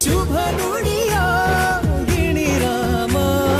ಶುಭ ನುಡಿಯ ಗಿಣಿರಾಮ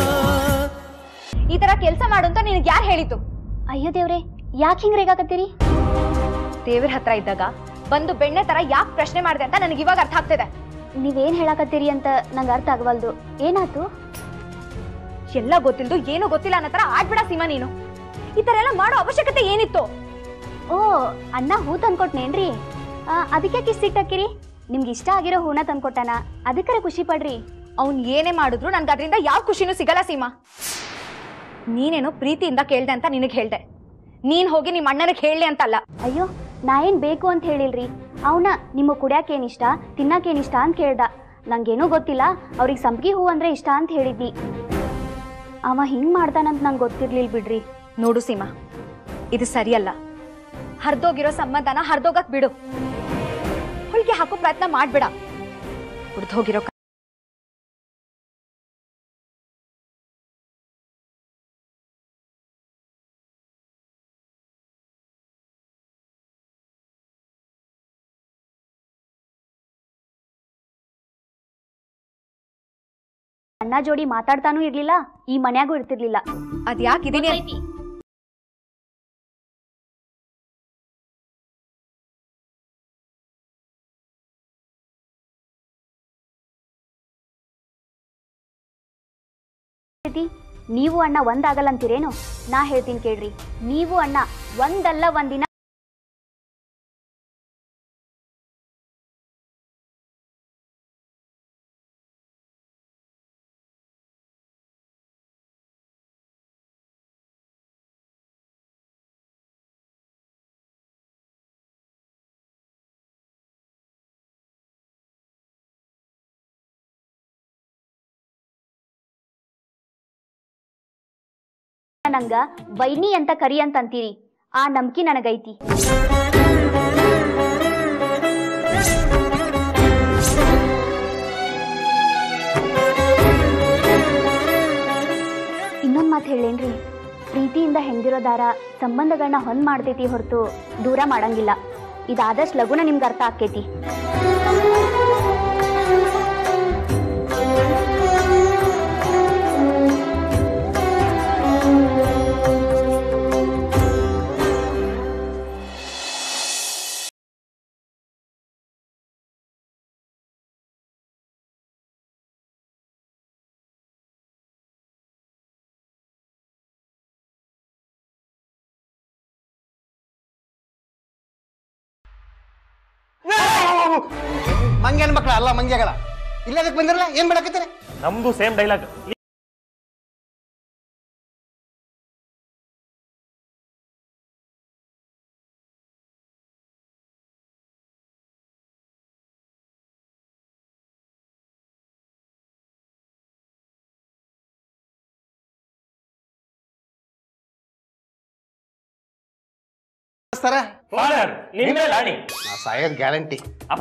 ಈ ತರ ಕೆಲಸ ಮಾಡು ಅಂತ ನಿನಗೆ ಯಾರು ಹೇಳಿತು ಅಯ್ಯೋ ದೇವ್ರೆ ಯಾಕೆ ಹಿಂಗ್ ರೇಗಾಕತ್ತೀರಿ ದೇವ್ರ ಹತ್ರ ಇದ್ದಾಗ ಬಂದು ಬೆಣ್ಣೆ ತರ ಯಾಕೆ ಪ್ರಶ್ನೆ ಮಾಡಿದೆ ಅಂತ ನನಗೆ ಇವಾಗ ಅರ್ಥ ಆಗ್ತಿದೆ ನೀವೇನ್ ಹೇಳಾಕತ್ತೀರಿ ಅಂತ ನಂಗೆ ಅರ್ಥ ಆಗವಲ್ದು ಏನಾತು ಎಲ್ಲ ಗೊತ್ತಿಲ್ದು ಏನೂ ಗೊತ್ತಿಲ್ಲ ಅನ್ನೋ ತರ ಆಡ್ಬಿಡ ಸೀಮಾ ನೀನು ಈ ತರ ಎಲ್ಲ ಮಾಡೋ ಅವಶ್ಯಕತೆ ಏನಿತ್ತು ಓ ಅಣ್ಣ ಹೂ ತಂದ್ಕೊಟ್ನೇನ್ರಿ ಆ, ಅದಕ್ಕೆ ಕಿಸ್ ಸಿಟ್ಟಾಕಿರಿ ನಿಮ್ಗೆ ಇಷ್ಟ ಆಗಿರೋ ಹೂನ ತಂದ್ಕೊಟ್ಟಾನ ಅದಕ್ಕರೆ ಖುಷಿ ಪಡ್ರಿ ಅವ್ನ್ ಏನೇ ಮಾಡಿದ್ರು ನನ್ಗೆ ಅದರಿಂದ ಯಾವ ಖುಷಿನೂ ಸಿಗಲ್ಲ ಸೀಮಾ ನೀನೇನೋ ಪ್ರೀತಿಯಿಂದ ಕೇಳ್ದೆ ಅಂತ ನಿನಗೆ ಹೇಳ್ದೆ ನೀನ್ ಹೋಗಿ ನಿಮ್ಮ ಅಣ್ಣನಿಗೆ ಹೇಳಿ ಅಂತಲ್ಲ ಅಯ್ಯೋ ನಾ ಏನ್ ಬೇಕು ಅಂತ ಹೇಳಿಲ್ರಿ ಅವನ ನಿಮ್ಮ ಕುಡ್ಯಾಕೇನ್ ಇಷ್ಟ ತಿನ್ನಕೇನ್ ಇಷ್ಟ ಅಂತ ಕೇಳ್ದ ನಂಗೇನೂ ಗೊತ್ತಿಲ್ಲ ಅವ್ರಿಗೆ ಸಂಪಿಗೆ ಹೂ ಅಂದ್ರೆ ಇಷ್ಟ ಅಂತ ಹೇಳಿದ್ನಿ ಅವ ಹಿಂಗ್ ಮಾಡ್ತಾನಂತ ನಂಗೆ ಗೊತ್ತಿರ್ಲಿಲ್ ಬಿಡ್ರಿ ನೋಡು ಸೀಮಾ ಇದು ಸರಿಯಲ್ಲ ಹರ್ದೋಗಿರೋ ಸಂಬಂಧನ ಹರ್ದೋಗಕ್ ಬಿಡು ಹೊಳ್ಗೆ ಹಾಕೋ ಪ್ರಯತ್ನ ಮಾಡ್ಬೇಡ ಹುಡ್ದೋಗಿರೋ ಅಣ್ಣ ಜೋಡಿ ಮಾತಾಡ್ತಾನೂ ಇರ್ಲಿಲ್ಲ ಈ ಮನ್ಯಾಗೂ ಇರ್ತಿರ್ಲಿಲ್ಲ ಅದ್ಯಾಕ್ ಇದೀನಿ ಹೇಳ್ತಿ? ನೀವು ಅಣ್ಣ ಒಂದಾಗಲ್ಲ ಅಂತೀರೇನು ನಾ ಹೇಳ್ತೀನಿ ಕೇಳ್ರಿ ನೀವು ಅಣ್ಣ ಒಂದಲ್ಲ ಒಂದಿನ ನಂಗ ವೈನಿ ಅಂತ ಕರಿ ಅಂತ ಅಂತೀರಿ ಆ ನಂಬಿಕೆ ನನಗೈತಿ ಇನ್ನೊಂದ್ ಮಾತು ಹೇಳೇನ್ರಿ ಪ್ರೀತಿಯಿಂದ ಹೆಂಗಿರೋ ದಾರ ಸಂಬಂಧಗಳನ್ನ ಹೊಂದ್ ಮಾಡ್ತೈತಿ ಹೊರತು ದೂರ ಮಾಡಂಗಿಲ್ಲ ಇದಾದಷ್ಟು ಲಗುನ ನಿಮ್ಗೆ ಅರ್ಥ ಆಕ್ಕೈತಿ ಮಂಗ್ಯಾನ ಮಕ್ಕಳ ಅಲ್ಲ ಮಂಗ್ಯಗಳ ಇಲ್ಲದಕ್ಕೆ ಬಂದಿರಲ್ಲ ಏನ್ ಮಾಡಕತ್ತೀರಿ ನಮ್ದು ಸೇಮ್ ಡೈಲಾಗ್ ಸರ ಫಾದರ್ ನಿನ್ನ ಲಾಣಿ ನಾ ಸಾಯೋದ್ ಗ್ಯಾರಂಟಿ ಅಪ್ಪ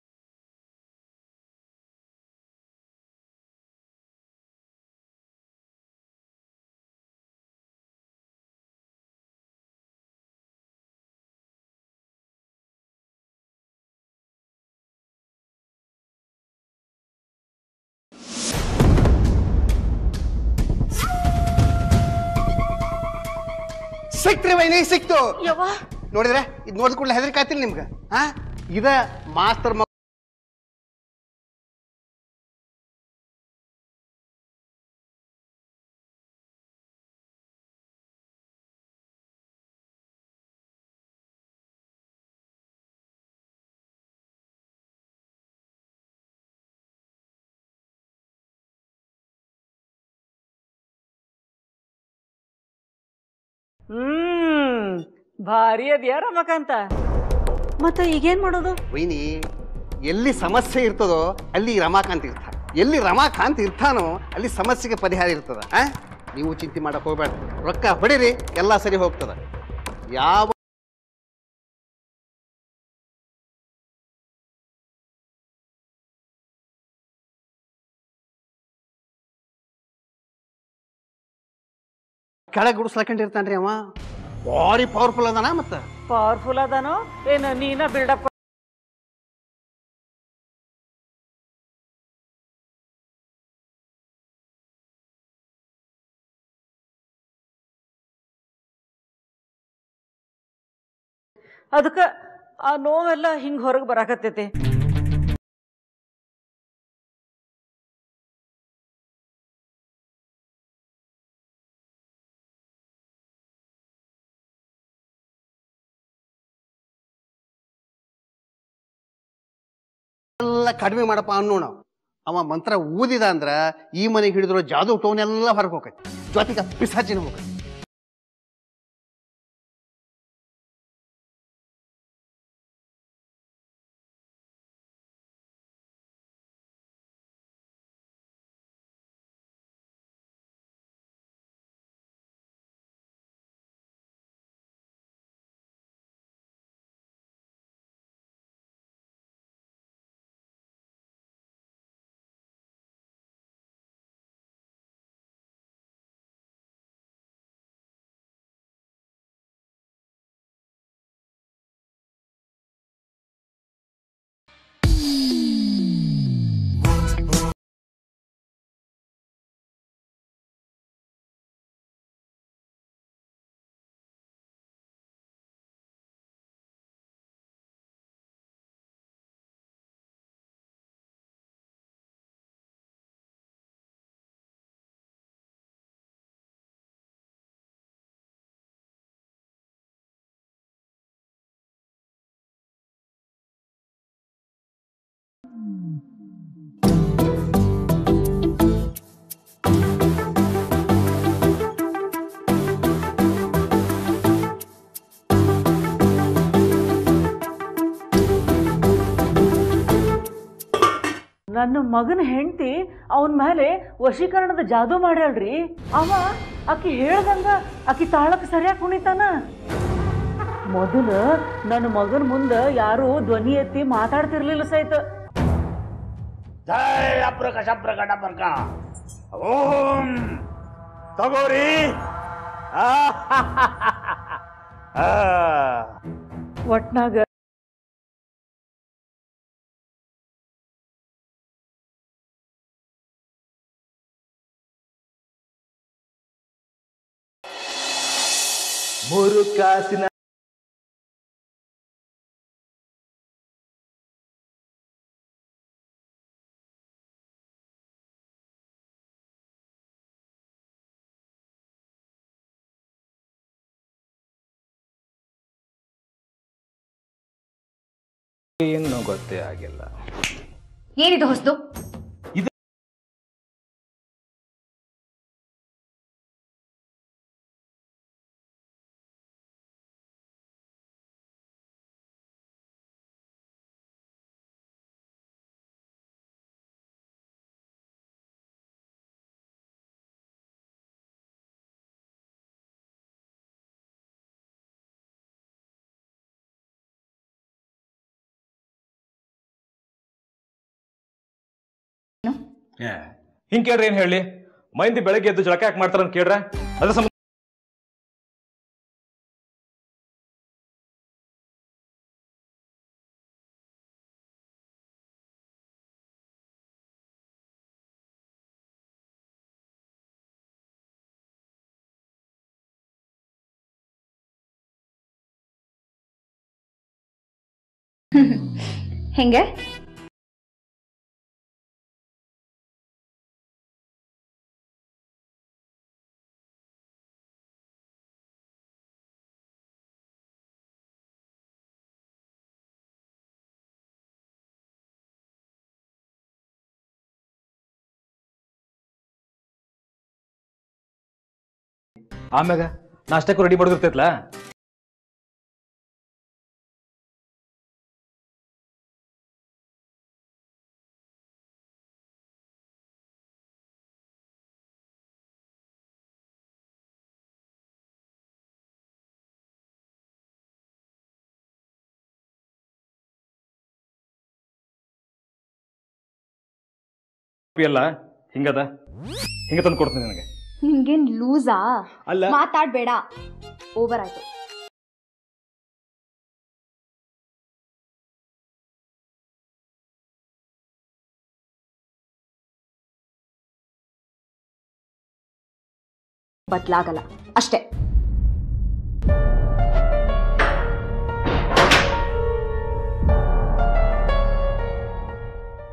ಸಿಕ್ತ್ರಿ ವೈನಿ ಸಿಕ್ತು ನೋಡಿದ್ರೆ ಇದು ನೋಡಿದ ಕೂಡಲೇ ಹೆದರಿಕೆ ಆತಿಲ್ಲ ನಿಮ್ಗೆ ಹಾ ಇದ ಮಾಸ್ತರ್ ಮಕ್ ಹ್ಮ್ ಭಾರಿ ಅದ್ಯಾ ರಮಕಾಂತ ಮತ್ತೆ ಈಗೇನ್ ಮಾಡೋದು ವೈನಿ ಎಲ್ಲಿ ಸಮಸ್ಯೆ ಇರ್ತದೋ ಅಲ್ಲಿ ರಮಾಕಾಂತ್ ಇರ್ತಾನ ಎಲ್ಲಿ ರಮಾಕಾಂತ್ ಇರ್ತಾನೋ ಅಲ್ಲಿ ಸಮಸ್ಯೆಗೆ ಪರಿಹಾರ ಇರ್ತದ ಆ ನೀವು ಚಿಂತೆ ಮಾಡಕ್ ಹೋಗ್ಬೇಡ ರೊಕ್ಕ ಹೊಡಿರಿ ಎಲ್ಲ ಸರಿ ಹೋಗ್ತದ ಯಾವ ಕೆಳಗೆ ಗುಡಿಸ್ಲಾಕೊಂಡಿರ್ತಾನ್ರಿ ಅವ ಭಾರಿ ಪವರ್ಫುಲ್ ಅದಾನ ಮತ್ತ ಪವರ್ಫುಲ್ ಅದಾನೋ ಏನು ನೀನ ಬಿಲ್ಡಪ್ ಅದಕ್ಕೆ ಆ ನೋವೆಲ್ಲ ಹಿಂಗೆ ಹೊರಗೆ ಬರಾಕತ್ತೈತಿ ಎಲ್ಲ ಕಡಿಮೆ ಮಾಡಪ್ಪ ಅನ್ನೋಣ ಅವ ಮಂತ್ರ ಊದಿದ ಅಂದ್ರ ಈ ಮನೆಗೆ ಹಿಡಿದ್ರು ಜಾದು ಟೋನ್ ಎಲ್ಲ ಹೊರಗೆ ಹೋಗೈತಿ ಜೊತೆಗೆ ಪಿಸಾಚಿನ ಹೋಗೈತಿ ನನ್ನ ಮಗನ ಹೆಂಡತಿ ಅವನ ಮೇಲೆ ವಶೀಕರಣದ ಜಾದೂ ಮಾಡ್ಯಾಳ್ರಿ ಅವ ಆಕಿ ಹೇಳ್ದಂಗ ಆಕಿ ತಾಳಕ್ಕೆ ಸರಿಯಾಗಿ ಕುಣಿತಾನ ಮೊದಲು ನನ್ನ ಮಗನ ಮುಂದೆ ಯಾರು ಧ್ವನಿ ಎತ್ತಿ ಮಾತಾಡ್ತಿರ್ಲಿಲ್ಲ ಸಹಿತ ಜೈ ಅಪ್ರಕ ಶಪ್ರಕ ಡಪ್ರಕ ಓಂ ತಗೋರಿ ಆ, ಆ. ಒಟ್ನಾಗ ಮೂರು ಕಾಸಿನ ಏನು ಗೊತ್ತೇ ಆಗಿಲ್ಲ ಏನಿದು ಹೊಸ್ದು ಹಿಂಗ್ ಕೇಳ್ರಿ ಏನ್ ಹೇಳಿ ಮೈಂದಿ ಬೆಳಗ್ಗೆ ಎದ್ದು ಜಳಕ ಯಾಕೆ ಮಾಡ್ತಾರ ಅಂತ ಕೇಳ್ರ ಅದ್ರ ಸಂಬಂಧ ಹೆಂಗೆ ಆಮ್ಯಾಗ ನಾಷ್ಟಕ್ಕೂ ರೆಡಿ ಮಾಡೋದಿರ್ತೈತ್ಲಾ ಎಲ್ಲ ಹಿಂಗದ ಹಿಂಗ ತಂದು ಕೊಡ್ತೀನಿ ನನಗೆ ನಿನ್ಗೇನ್ ಲೂಸಾ ಅಲ್ಲ ಮಾತಾಡ್ಬೇಡ ಓವರ್ ಆಯ್ತು ಬದ್ಲಾಗಲ್ಲ ಅಷ್ಟೇ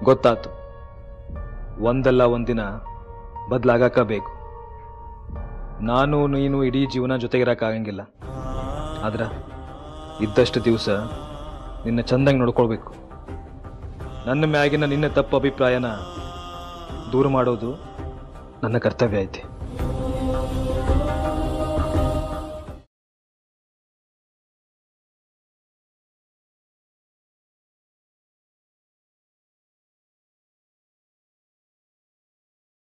ಗೊತ್ತಾತು ಒಂದಲ್ಲ ಒಂದಿನ ಬದಲಾಗಕ್ಕ ಬೇಕು ನಾನು ನೀನು ಇಡೀ ಜೀವನ ಜೊತೆಗಿರಕ್ಕಾಗಂಗಿಲ್ಲ ಆದ್ರೆ ಇದ್ದಷ್ಟು ದಿವಸ ನಿನ್ನ ಚಂದಂಗೆ ನೋಡ್ಕೊಳ್ಬೇಕು ನನ್ನ ಮ್ಯಾಗಿನ ನಿನ್ನ ತಪ್ಪು ಅಭಿಪ್ರಾಯನ ದೂರ ಮಾಡೋದು ನನ್ನ ಕರ್ತವ್ಯ ಐತಿ